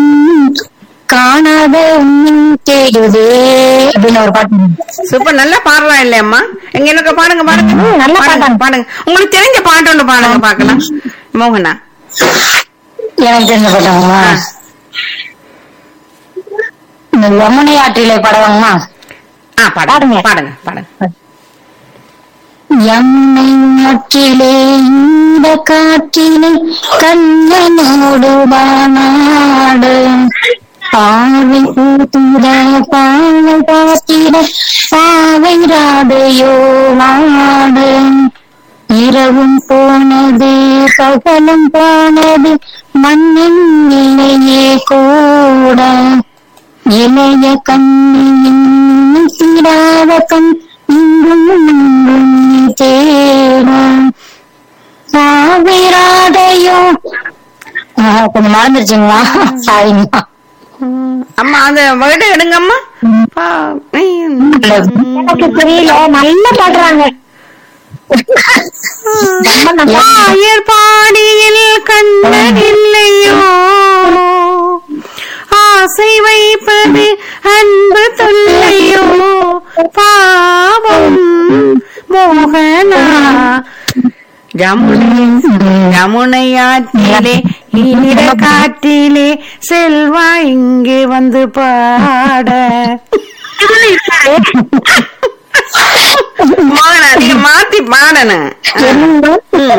Speaker 4: காணாத உன்னின் தேடுதே அப்படின்னு ஒரு பாட்டு
Speaker 2: சூப்பர் நல்லா பாடுறா இல்லையம்மா எங்க எனக்கு பாடுங்க பாடுங்க
Speaker 1: ம், நல்லா
Speaker 2: பாடுங்க,
Speaker 1: பாடுறாங்க.
Speaker 2: பாடுங்க உங்களுக்கு தெரிஞ்ச பாட்டு ஒண்ணு பாடுங்க பாக்கலாம் மோகனா
Speaker 4: எனக்கு தெரிஞ்ச பாட்டாங்கம்மா
Speaker 2: ஆ.
Speaker 4: இந்த யமுனை ஆற்றிலே பாடுவாங்கம்மா
Speaker 2: ஆ பாடுங்க
Speaker 1: பாடுங்க.
Speaker 2: பாடுங்க பாடுங்க
Speaker 4: யமுனை ஆற்றிலே இந்த காற்றிலே கண்ணனோடு வானாடு பாவை பூத்துட பாவை பாத்திட பாவை ராதையோ நாடு இரவும் போனது பகலும் போனது மண்ணின் நிலையே கூட இளைய கண்ணின் தீராத கண் இங்கும் இங்கும் தேடும் சாவிராதையோ ஆஹ், கொஞ்சம் மறந்துருச்சுங்களா சாரிங்கம்மா
Speaker 2: அம்மா அந்த வேர்டு எடுங்கம்மா பா-
Speaker 1: எனக்கு தெரியல நல்லா பாடுறாங்க ரொம்ப நல்லா
Speaker 2: ஆயர் பாடியில் கண்ணன் இல்லையோ ஆசை வைப்பது அன்பு தொல்லையோ பாவம் மோகனா ஜமுனை யமுனையாற்றிலே ஈர காற்றிலே செல்வா இங்கு வந்து பாட
Speaker 1: இதுல இருக்காரு
Speaker 2: மோகனா நீங்க மாத்தி பாடணும் ம்.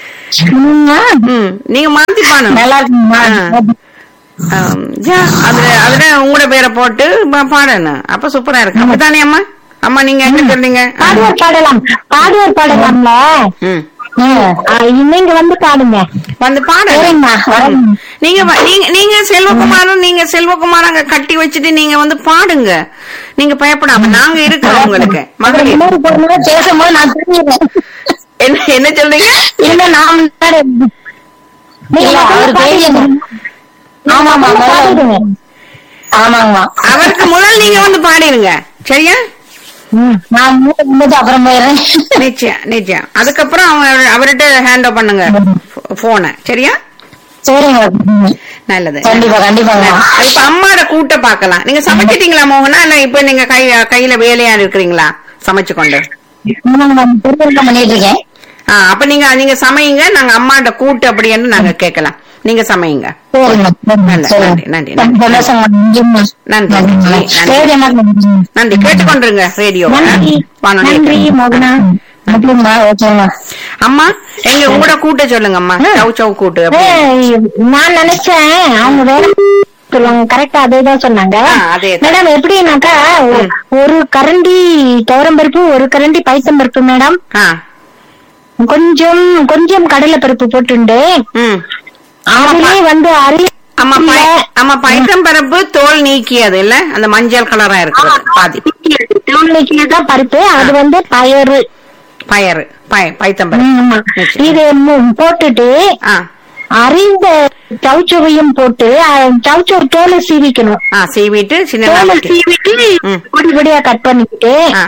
Speaker 2: ம், நீங்க மாத்தி பாடணும்
Speaker 4: நல்லா இருக்குமா
Speaker 2: ஆம், ஜா, அதுல அதுல உங்களோட பேரை போட்டு பா- பாடணும் அப்ப சூப்பரா இருக்கு அப்படித்தானே அம்மா அம்மா நீங்க என்ன சொல்றீங்க ஆ.
Speaker 1: பாடுவார் பாடலாம் பாடுவார் பாடலாம்ல
Speaker 2: ம்.
Speaker 1: ஆ, நீங்க வந்து பாடுங்க
Speaker 2: வந்து பாடுங்க
Speaker 1: சரிங்கம்மா வரேன்.
Speaker 2: நீங்க வ- நீங்க நீங்க செல்வகுமாரும் நீங்க செல்வகுமார் அங்க கட்டி வச்சுட்டு நீங்க வந்து பாடுங்க நீங்க பயப்படாம நாங்க இருக்கோம் உங்களுக்கு
Speaker 1: அப்புறம்
Speaker 2: மகளிர்
Speaker 1: இன்னொரு பொண்ணு பேசும்போது நான் தெரியுறேன்
Speaker 2: என்ன என்ன சொல்றீங்க
Speaker 1: இல்ல நான் முன்னாடி நீங்க
Speaker 4: இல்ல,
Speaker 1: முதல்ல
Speaker 4: அவர் பேரு
Speaker 1: பாடுங்க.
Speaker 4: ஆமாமா
Speaker 1: முதல்ல பாடுங்க.
Speaker 4: ஆமாங்கம்மா
Speaker 2: அவருக்கு முதல் நீங்க வந்து பாடிடுங்க சரியா
Speaker 1: ம்.
Speaker 4: நான் மூணு நிமிஷம் அப்புறம் போயிடுறேன்
Speaker 2: நிச்சயம் நிச்சயம் அதுக்கப்புறம் அவர் அவர்கிட்ட ஹேண்ட் ஓவர் பண்ணுங்க போனை சரியா
Speaker 4: சரிங்க
Speaker 2: நல்லது
Speaker 4: கண்டிப்பா கண்டிப்பாங்க
Speaker 2: இப்ப அம்மாட கூட்ட பாக்கலாம் நீங்க சமைச்சிட்டீங்களா மோகனா இல்ல இப்ப நீங்க கை கையில வேலையா இருக்கிறீங்களா சமைச்சு கொண்டு
Speaker 4: பெருமையா பண்ணிட்டு இருக்கேன்
Speaker 2: ஆ, அப்ப நீங்க நீங்க சமையுங்க நாங்க அம்மாட்ட கூட்டு அப்படின்னு நாங்க கேட்கலாம் நீங்க சமையுங்க
Speaker 4: சரிங்க
Speaker 2: நல்ல,
Speaker 4: சரி.
Speaker 2: நன்றி, நன்றி, நன்றி.
Speaker 4: சந்தோஷம் நன்றிம்மா.
Speaker 2: நன்றி, நன்றி, நன்றி.
Speaker 4: சரிம்மா நன்றி.
Speaker 2: நன்றி கேட்டுக்கொண்டிருங்க ரேடியோ
Speaker 1: நன்றி நன்றி மோகனா
Speaker 4: நன்றிம்மா ஓகேம்மா
Speaker 2: அம்மா எங்க உங்களோட கூட்ட சொல்லுங்க அம்மா சவு சவு கூட்டு அப்படின்னு.
Speaker 1: ஏய், நான் நினைச்சேன் அவங்க வேற சொல்லுவாங்க கரெக்டா அதேதான் சொன்னாங்க
Speaker 2: ஆ, அதேதான்.
Speaker 1: மேடம் எப்படின்னாக்கா ஒ- ஒரு கரண்டி துவரம்பருப்பு ஒரு கரண்டி பைத்தம்பருப்பு மேடம்
Speaker 2: ஆ
Speaker 1: கொஞ்சம் கொஞ்சம் கடலை பருப்பு போட்டுண்டு
Speaker 2: ம்
Speaker 1: அதுலயே வந்து அரி
Speaker 2: அம்மா பை- அம்மா பைத்தம் பருப்பு தோல் நீக்கியது இல்ல அந்த மஞ்சள் கலரா இருக்கிறது பாதி
Speaker 1: தான் பருப்பு அது வந்து பயறு
Speaker 2: பயறு பய பைத்தம் பருப்பு
Speaker 1: ம், ஆமா.
Speaker 2: நிச்சயம்.
Speaker 1: இது மு- போட்டுட்டு
Speaker 2: ஆ
Speaker 1: அறிந்த சவுச்சவையும் போட்டு சவுச்சவ் தோலை சீவிக்கணும்
Speaker 2: ஆ சீவிட்டு சின்ன
Speaker 1: தோலை
Speaker 2: வெட்டி.
Speaker 1: சீவிட்டு
Speaker 2: ம்.
Speaker 1: பொடி பொடியா கட் பண்ணிக்கிட்டு
Speaker 2: ஆ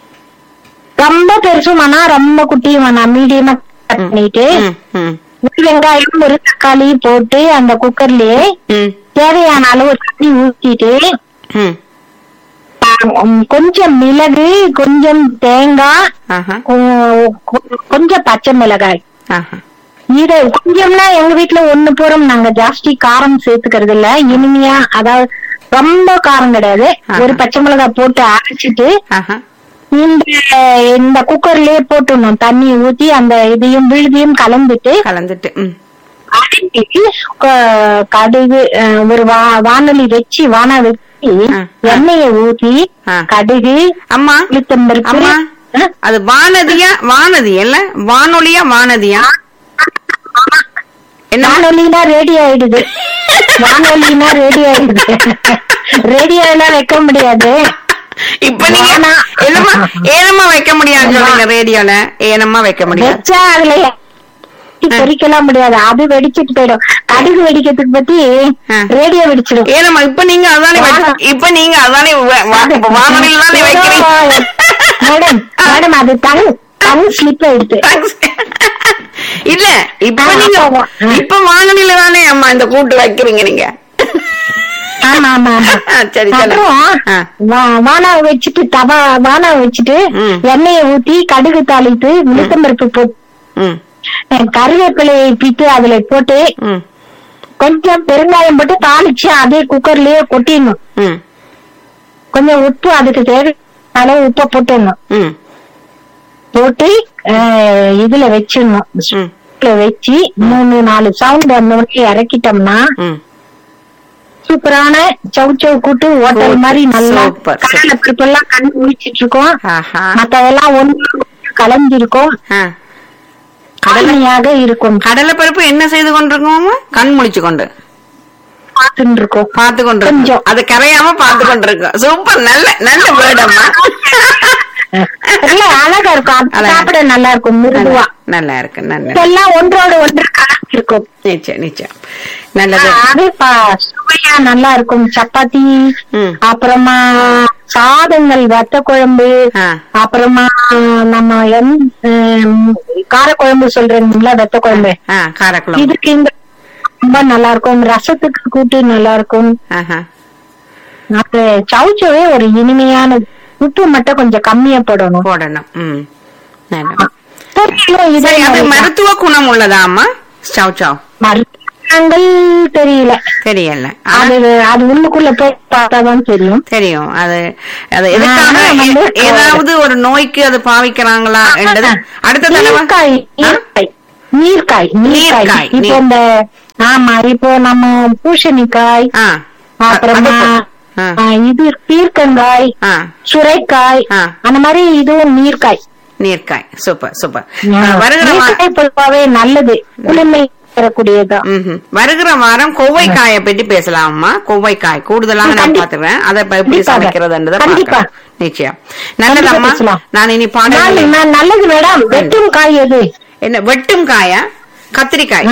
Speaker 1: ரொம்ப பெருசும் வேணாம் ரொம்ப குட்டியும் வேணாம் மீடியமா கட் பண்ணிட்டு
Speaker 2: ம் ம்
Speaker 1: ஒரு வெங்காயம் ஒரு தக்காளி போட்டு அந்த குக்கர்லயே
Speaker 2: ம்
Speaker 1: தேவையான அளவு தண்ணி ஊத்திட்டு
Speaker 2: ம்
Speaker 1: உம், கொஞ்சம் மிளகு கொஞ்சம் தேங்காய்
Speaker 2: ஆஹா
Speaker 1: கொ- கொ- கொஞ்சம் பச்சை மிளகாய்
Speaker 2: ஆஹா
Speaker 1: இது கொஞ்சம்னா எங்க வீட்டுல ஒண்ணு பூரம் நாங்க ஜாஸ்தி காரம் சேர்த்துக்கிறது இல்ல இனிமையா அதாவது ரொம்ப காரம் கிடையாது
Speaker 2: ஆஹா.
Speaker 1: ஒரு பச்சை மிளகாய் போட்டு அரைச்சிட்டு
Speaker 2: ஆஹா
Speaker 1: இந்த இந்த குக்கர்லயே போட்டுடணும் தண்ணி ஊத்தி அந்த இதையும் விழுதியும் கலந்துட்டு
Speaker 2: கலந்துட்டு ம்
Speaker 1: அடக்கிட்டு க- கடுகு அஹ், ஒரு வா வானொலி வச்சு வானா வச்சு
Speaker 2: ஆ.
Speaker 1: எண்ணெயை ஊத்தி
Speaker 2: ஆ.
Speaker 1: கடுகு
Speaker 2: அம்மா
Speaker 1: உளுத்தம்பருப்பு
Speaker 2: அம்மா
Speaker 1: ஆ?
Speaker 2: அது வானதியா வானதி இல்ல வானொலியா வானதியா என்ன
Speaker 1: வானொலினா ரேடியோ ஆயிடுது வானொலினா ரேடியோ ஆயிடுது ரேடியோ எல்லாம் வைக்க முடியாது
Speaker 2: இப்ப நீங்க
Speaker 1: வானா.
Speaker 2: என்னம்மா ஏனம்மா வைக்க முடியாது சொல்றீங்க ரேடியோல ஏனம்மா வைக்க முடியாது
Speaker 1: வச்சா அதுல பொறிக்கலாம் முடியாது அது வெடிச்சிட்டு போயிடும் கடுகு வெடிக்கிறதுக்கு பத்தி
Speaker 2: ஆ.
Speaker 1: ரேடியோ வெடிச்சிடும்
Speaker 2: ஏனம்மா இப்ப நீங்க அதானே வை-
Speaker 1: வானா.
Speaker 2: இப்ப நீங்க அதானே வ- வா- இப்ப வானொலியில தானே வைக்கிறீங்க
Speaker 1: மேடம் மேடம் அது டங் டங் ஸ்லிப் ஆயிடுது
Speaker 2: Thanks. இல்ல இப்ப
Speaker 1: ஆ,
Speaker 2: நீங்க
Speaker 1: ஆமா. ஆ.
Speaker 2: இப்ப வானொலியில தானே அம்மா இந்த கூட்டு வைக்கிறீங்க நீங்க
Speaker 1: ஆமா ஆமா ஆமா
Speaker 2: ஆ, சரி சொல்லுங்க
Speaker 1: அப்புறம்
Speaker 2: ஆ.
Speaker 1: வா- வானாவை வச்சுட்டு தவா வானாவை வச்சுட்டு
Speaker 2: ம்.
Speaker 1: எண்ணெயை ஊத்தி கடுகு தாளித்து உளுத்தம்பருப்பு போட்டு
Speaker 2: ம்
Speaker 1: அஹ், கருவேப்பிலையை பிட்டு அதுல போட்டு
Speaker 2: ம்
Speaker 1: கொஞ்சம் பெருங்காயம் போட்டு தாளிச்சு அதே குக்கர்லயே கொட்டிடணும்
Speaker 2: ம்
Speaker 1: கொஞ்சம் உப்பு அதுக்கு தேவை அளவு உப்பை போட்டுடணும்
Speaker 2: ம்
Speaker 1: போட்டு அஹ், இதுல வச்சிடணும்
Speaker 2: ம்
Speaker 1: இதுல வச்சு மூணு நாலு சவுண்ட் அந்த உடனே இறக்கிட்டோம்னா
Speaker 2: ம்
Speaker 1: சூப்பரான சவு சவு கூட்டு ஹோட்டல்
Speaker 2: கூட்டு.
Speaker 1: மாதிரி நல்லா
Speaker 2: சூப்பர், சூப்பர்.
Speaker 1: கடலை பருப்பெல்லாம் கண்டு குடிச்சிட்டு இருக்கோம்
Speaker 2: ஆஹா
Speaker 1: மத்ததெல்லாம் ஒன்று கலந்திருக்கும்
Speaker 2: ஆ
Speaker 1: அருமையாக இருக்கும்
Speaker 2: கடலை பருப்பு என்ன செய்து கொண்டிருக்கோம் கண் முழிச்சு கொண்டு
Speaker 1: பார்த்துட்டு இருக்கோம்
Speaker 2: பார்த்து கொண்டிருக்கோம்
Speaker 1: கொஞ்சம்.
Speaker 2: அது கரையாம பார்த்து கொண்டிருக்கோம் சூப்பர் நல்ல நல்ல வேர்ட் அம்மா
Speaker 1: இல்ல அழகா இருக்கும் அது
Speaker 2: அழகா.
Speaker 1: சாப்பிட நல்லா இருக்கும் மிருதுவா
Speaker 2: நல்லா இருக்கு நல்ல
Speaker 1: இதெல்லாம் ஒன்றோட ஒன்று கலந்திருக்கும்
Speaker 2: நிச்சயம் நிச்சயம் நல்லது
Speaker 1: அது ப- சுவையா நல்லா இருக்கும் சப்பாத்தி
Speaker 2: ம்.
Speaker 1: அப்புறமா சாதங்கள் வத்த குழம்பு
Speaker 2: ஆ.
Speaker 1: அப்புறமா நம்ம எந்- ஹம், காரக்குழம்பு சொல்றீங்களா வெத்த குழம்பு
Speaker 2: ஆ காரக்குழம்பு
Speaker 1: இதுக்கு இந்த ரொம்ப நல்லா இருக்கும் ரசத்துக்கு கூட்டு நல்லா இருக்கும்
Speaker 2: ஆஹா
Speaker 1: அது சவுச்சவே ஒரு இனிமையான உப்பு மட்டும் கொஞ்சம் கம்மியா போடணும்
Speaker 2: போடணும் ம் நல்ல
Speaker 1: பொரியலும் இதே
Speaker 2: சரி அது
Speaker 1: மாதிரி தான்.
Speaker 2: மருத்துவ குணம் உள்ளதா அம்மா சவ் சவ்
Speaker 1: மருத்துவ நாங்கள் தெரியல
Speaker 2: தெரியல ஆனா
Speaker 1: அது அது உள்ளுக்குள்ள போய் பார்த்தாதான் தெரியும்
Speaker 2: தெரியும் அது அது எதுக்காக
Speaker 1: ஆனா வந்து
Speaker 2: ஏ- ஏதாவது ஒரு நோய்க்கு அது பாவிக்கிறாங்களா என்றது அடுத்த தடவை
Speaker 1: நீர்க்காய் நீர்க்காய் நீர்க்காய்
Speaker 2: நீர்க்காய்,
Speaker 1: நீர்க்காய் இப்போ
Speaker 2: நீர்.
Speaker 1: இந்த ஆமா இப்போ நம்ம பூசணிக்காய்
Speaker 2: ஆ
Speaker 1: அப்புறமா
Speaker 2: ஆ.
Speaker 1: ஆ, இது பீர்க்கங்காய்
Speaker 2: ஆ
Speaker 1: சுரைக்காய்
Speaker 2: ஆ.
Speaker 1: அந்த மாதிரி இதுவும் நீர்க்காய்
Speaker 2: நீர்க்காய் சூப்பர் சூப்பர்
Speaker 1: ஆ,
Speaker 2: ஆ, வருகிற வா-
Speaker 1: நீர்க்காய் பொதுவாவே நல்லது குளுமை தரக்கூடியதுதான்
Speaker 2: ம்ஹும். வருகிற வாரம் கொவ்வைக்காயை பத்தி பேசலாமா கொவ்வைக்காய் கூடுதலாக நான்
Speaker 1: கண்டி-
Speaker 2: பாத்துக்கிறேன் அதை இப்ப எப்படி
Speaker 1: கண்டிப்பாக.
Speaker 2: சமைக்கிறதுன்றத
Speaker 1: கண்டிப்பா.
Speaker 2: பார்க்கலாம் நிச்சயம் நல்லதம்மா
Speaker 1: பேசலாம்.
Speaker 2: நான் இனி பாடல்
Speaker 1: நான் நான் நல்லது மேடம் வெட்டும் காய் எது
Speaker 2: என்ன வெட்டும் காயா கத்திரிக்காய்
Speaker 1: ஆ.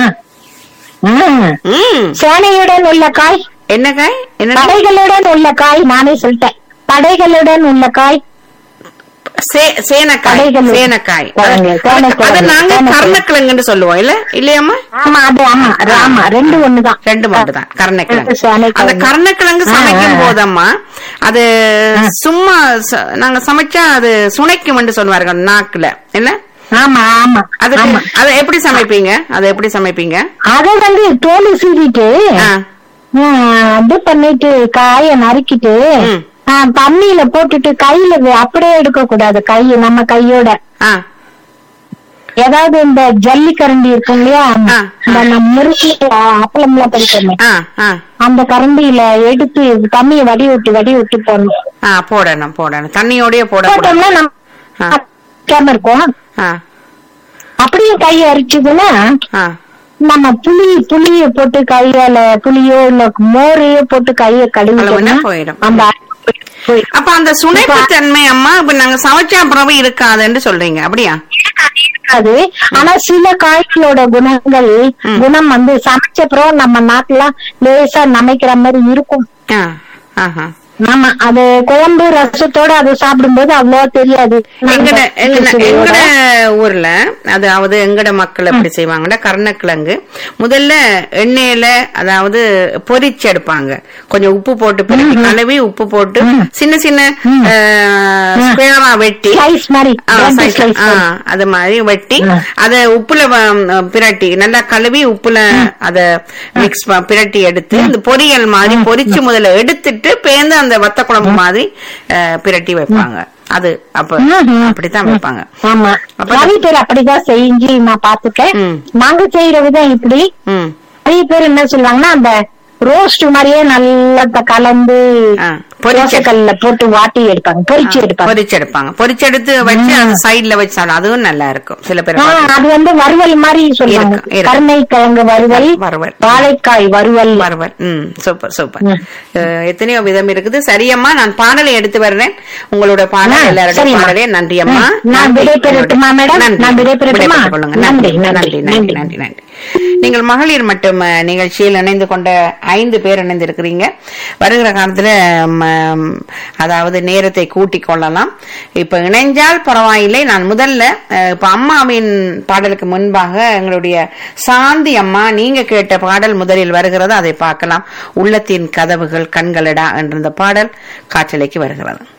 Speaker 1: ஆ.
Speaker 2: ம்
Speaker 1: சேனையுடன் உள்ள காய்
Speaker 2: என்ன காய் என்ன
Speaker 1: படைகளுடன் உள்ள காய் நானே சொல்லிட்டேன் படைகளுடன் உள்ள காய்
Speaker 2: சே- சேனக்காய்
Speaker 1: கடைகள்
Speaker 2: சேனக்காய்
Speaker 1: பாருங்க,
Speaker 2: அது-
Speaker 1: சேனக்கிழங்கு,
Speaker 2: அது நாங்க
Speaker 1: சேனக்கிழங்கு.
Speaker 2: கருணக்கிழங்குன்னு சொல்லுவோம் இல்ல இல்லையாம்மா
Speaker 1: ஆமா அது ஆமா அது ஆமா ரெண்டு ஒண்ணுதான்
Speaker 2: ரெண்டு மட்டும் தான் கருணக்கிழங்கு
Speaker 1: சேனைக்கிழங்கு.
Speaker 2: அந்த கருணக்கிழங்கு
Speaker 1: ஆ,
Speaker 2: சமைக்கும்
Speaker 1: ஆ.
Speaker 2: போதம்மா அது சும்மா ச- நாங்க சமைச்சா அது சுனைக்கும் சொல்லுவார்கள் நாக்குல இல்ல
Speaker 1: ஆமா ஆமா
Speaker 2: அது
Speaker 1: ஆமா
Speaker 2: அதை எப்படி சமைப்பீங்க அதை எப்படி சமைப்பீங்க
Speaker 1: அத வந்து தோல் சீவிட்டு
Speaker 2: ஆ,
Speaker 1: ஆ, இது பண்ணிட்டு காய நறுக்கிட்டு
Speaker 2: ம்.
Speaker 1: ஆ, தண்ணியில போட்டுட்டு கையில வே- அப்படியே எடுக்க கூடாது கை நம்ம கையோட
Speaker 2: ஆ,
Speaker 1: ஏதாவது இந்த ஜல்லி கரண்டி இருக்கும் இல்லையா
Speaker 2: ஆ.
Speaker 1: இந்த நம்ம முறுக்கு அப்பளம் எல்லாம் பறிப்போமே
Speaker 2: ஆ, ஆ,
Speaker 1: அந்த கரண்டியில எடுத்து தண்ணியை வடி விட்டு வடி விட்டு போடணும்
Speaker 2: ஆ, போடணும் போடணும் தண்ணியோடய போடக்கூடாது
Speaker 1: போட்டோம்னா
Speaker 2: ஆ.
Speaker 1: நம்ம கேம இருக்கும்
Speaker 2: ஆ,
Speaker 1: அப்படியே கை அரிச்சதுன்னா
Speaker 2: ஆ,
Speaker 1: நம்ம புளி புளிய போட்டு கையால புளியோ இல்ல மோரையோ போட்டு கைய
Speaker 2: கழுவுனா
Speaker 1: கழுவிட்டோம்னா
Speaker 2: போயிடும்.
Speaker 1: அந்த அரிப்பு போயிடும்.
Speaker 2: அப்ப அந்த சுனைப்பு தன்மை அம்மா இப்ப நாங்க சமைச்ச அப்புறமே இருக்காதுன்னு சொல்றீங்க அப்படியா
Speaker 1: இருக்காது ஆனா சில காய்களோட குணங்கள் குணம் வந்து சமைச்ச அப்புறம் நம்ம நாட்டுல லேசா நமைக்கிற மாதிரி இருக்கும்
Speaker 2: ஆ, ஆஹா.
Speaker 1: ஆமா அது குழம்பு ரசத்தோட அது சாப்பிடும்போது அவ்வளவா தெரியாது
Speaker 2: எங்கட எங்கட
Speaker 1: சுவையோட.
Speaker 2: எங்கட ஊர்ல அதாவது எங்கட மக்கள் எப்படி செய்வாங்கன்னா கருணக்கிழங்கு முதல்ல எண்ணெயில அதாவது பொரிச்சு எடுப்பாங்க கொஞ்சம் உப்பு போட்டு பிறகு கழுவி உப்பு போட்டு சின்ன சின்ன ஸ்கொயரா வெட்டி
Speaker 1: Slice மாதிரி
Speaker 2: ஆ,
Speaker 1: ரெண்டு
Speaker 2: slice,
Speaker 1: slice
Speaker 2: ஆ,
Speaker 1: மாதிரி.
Speaker 2: அது மாதிரி வெட்டி
Speaker 1: ஆ.
Speaker 2: அத உப்புல வ- பிரட்டி நல்லா கழுவி உப்புல அத மிக்ஸ் பிரட்டி எடுத்து இந்த பொரியல் மாதிரி பொரிச்சு முதல்ல எடுத்துட்டு பேந்து அந்த வத்த குழம்பு மாதிரி அஹ், பிரட்டி வைப்பாங்க அது அப்ப
Speaker 1: ம்ஹும்.
Speaker 2: அப்படித்தான் வைப்பாங்க
Speaker 1: ஆமா
Speaker 2: அப்ப
Speaker 1: நிறைய பேர் அப்படிதான் செஞ்சு நான் பாத்துட்டேன்
Speaker 2: ம்.
Speaker 1: நாங்க செய்யற விதம் இப்படி
Speaker 2: ம்
Speaker 1: நிறைய பேர் என்ன சொல்லுவாங்கன்னா அந்த ரோஸ்ட் மாதிரியே நல்லா த- கலந்து
Speaker 2: ஆ, பொரிச்சு-
Speaker 1: கல்ல போட்டு வாட்டி எடுப்பாங்க பொரிச்சு எடுப்பாங்க
Speaker 2: பொரிச்செடுப்பாங்க பொரிச்செடுத்து வச்சு அந்த சைடுல வச்சு சாப்பிடும் அதுவும் நல்லா இருக்கும் சில பேர்
Speaker 1: ஆ, அது வந்து வறுவல் மாதிரி சொல்லுவாங்க
Speaker 2: இருக்கு, இருக்கு.
Speaker 1: கருணை கிழங்கு வறுவல்
Speaker 2: வறுவல்.
Speaker 1: வாழைக்காய் வறுவல்
Speaker 2: வறுவல் ம் சூப்பர் சூப்பர்
Speaker 1: ம்.
Speaker 2: அஹ், எத்தனையோ விதம் இருக்குது சரியம்மா நான் பாடலை எடுத்து வர்றேன் உங்களோட பாடல்
Speaker 1: ஆ,
Speaker 2: எல்லாருடைய
Speaker 1: சரிம்மா.
Speaker 2: பாடலே நன்றி அம்மா
Speaker 1: ம், நான்
Speaker 2: நன்றி.
Speaker 1: விடைபெறட்டுமா, மேடம்?
Speaker 2: நன்றி.
Speaker 1: நான் விடைபெறட்டுமா?
Speaker 2: விடைபெற்றுக் கொள்ளுங்க. நன்றி
Speaker 1: நன்றி,
Speaker 2: நன்றி
Speaker 1: நன்றி,
Speaker 2: நன்றி நன்றி நன்றி நீங்கள் மகளிர் மட்டும் அஹ், நிகழ்ச்சியில் இணைந்து கொண்ட ஐந்து பேர் இணைந்திருக்கிறீங்க வருகிற காலத்துல ம், அதாவது நேரத்தை கூட்டிக் கொள்ளலாம் இப்ப இணைஞ்சால் பரவாயில்லை நான் முதல்ல அஹ், இப்ப அம்மாவின் பாடலுக்கு முன்பாக எங்களுடைய சாந்தி அம்மா நீங்க கேட்ட பாடல் முதலில் வருகிறது அதை பார்க்கலாம் உள்ளத்தின் கதவுகள் கண்களடா என்ற இந்த பாடல் காற்றலைக்கு வருகிறது